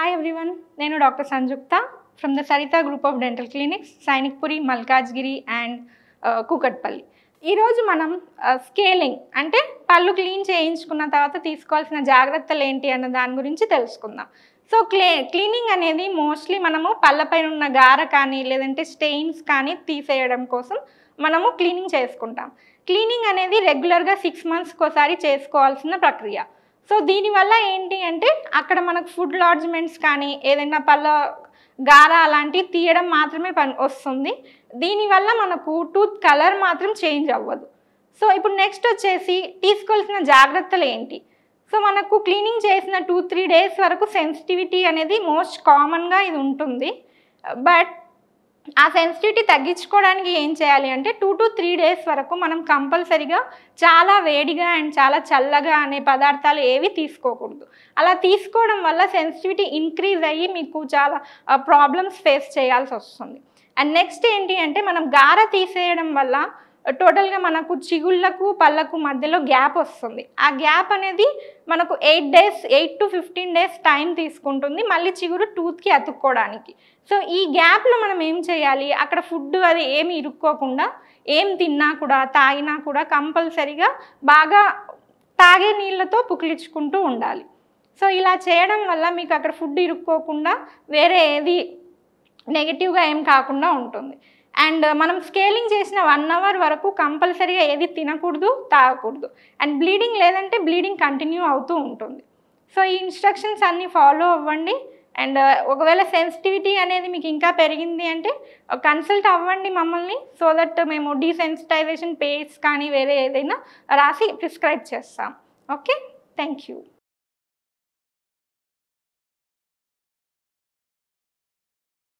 hi everyone నేను doctor Sanjukta from the Saritha group of dental clinics Sainikpuri Malkajgiri and Kukatpally ఈరోజు మనం scaling అంటే పళ్ళు క్లీన్ చేయించుకున్న తర్వాత తీసుకోవాల్సిన జాగ్రత్తలు ఏంటి అన్న దాని గురించి తెలుసుకుందాం సో క్లే క్లీనింగ్ అనేది మోస్ట్లీ మనము పళ్ళపైన ఉన్న గార కానీ లేదంటే స్టెయిన్స్ కానీ తీసేయడం కోసం మనము క్లీనింగ్ చేసుకుంటాం క్లీనింగ్ అనేది రెగ్యులర్గా సిక్స్ మంత్స్కి ఒకసారి చేసుకోవాల్సిన ప్రక్రియ సో దీనివల్ల ఏంటి అంటే అక్కడ మనకు ఫుడ్ లాడ్జ్మెంట్స్ కానీ ఏదైనా పళ్ళ గార అలాంటివి తీయడం మాత్రమే పని వస్తుంది దీనివల్ల మనకు టూత్ కలర్ మాత్రం చేంజ్ అవ్వదు సో ఇప్పుడు నెక్స్ట్ వచ్చేసి తీసుకోవాల్సిన జాగ్రత్తలు ఏంటి సో మనకు క్లీనింగ్ చేసిన టూ త్రీ డేస్ వరకు సెన్సిటివిటీ అనేది మోస్ట్ కామన్గా ఇది ఉంటుంది బట్ ఆ సెన్సిటివిటీ తగ్గించుకోవడానికి ఏం చేయాలి అంటే టూ టు త్రీ డేస్ వరకు మనం కంపల్సరిగా చాలా వేడిగా అండ్ చాలా చల్లగా అనే పదార్థాలు ఏవి తీసుకోకూడదు అలా తీసుకోవడం వల్ల సెన్సిటివిటీ ఇంక్రీజ్ అయ్యి మీకు చాలా ప్రాబ్లమ్స్ ఫేస్ చేయాల్సి వస్తుంది అండ్ నెక్స్ట్ ఏంటి అంటే మనం గార తీసేయడం వల్ల టోటల్గా మనకు చిగుళ్ళకు పళ్ళకు మధ్యలో గ్యాప్ వస్తుంది ఆ గ్యాప్ అనేది మనకు eight days eight to fifteen days time తీసుకుంటుంది మళ్ళీ చిగురు టూత్కి అతుక్కోవడానికి సో ఈ గ్యాప్లో మనం ఏం చేయాలి అక్కడ ఫుడ్ అది ఏమి ఇరుక్కోకుండా ఏం తిన్నా కూడా తాగినా కూడా కంపల్సరిగా బాగా తాగే నీళ్ళతో పుకిలించుకుంటూ ఉండాలి సో ఇలా చేయడం వల్ల మీకు అక్కడ ఫుడ్ ఇరుక్కోకుండా వేరే ఏది నెగిటివ్గా ఏం కాకుండా ఉంటుంది అండ్ మనం స్కేలింగ్ చేసిన వన్ అవర్ వరకు కంపల్సరీగా ఏది తినకూడదు తాగకూడదు అండ్ బ్లీడింగ్ లేదంటే బ్లీడింగ్ కంటిన్యూ అవుతూ ఉంటుంది సో ఈ ఇన్స్ట్రక్షన్స్ అన్నీ ఫాలో అవ్వండి అండ్ ఒకవేళ సెన్సిటివిటీ అనేది మీకు ఇంకా పెరిగింది అంటే కన్సల్ట్ అవ్వండి మమ్మల్ని సో దట్ మేము డీసెన్సిటైజేషన్ పేస్ కానీ వేరే ఏదైనా రాసి ప్రిస్క్రైబ్ చేస్తాం ఓకే థ్యాంక్ యూ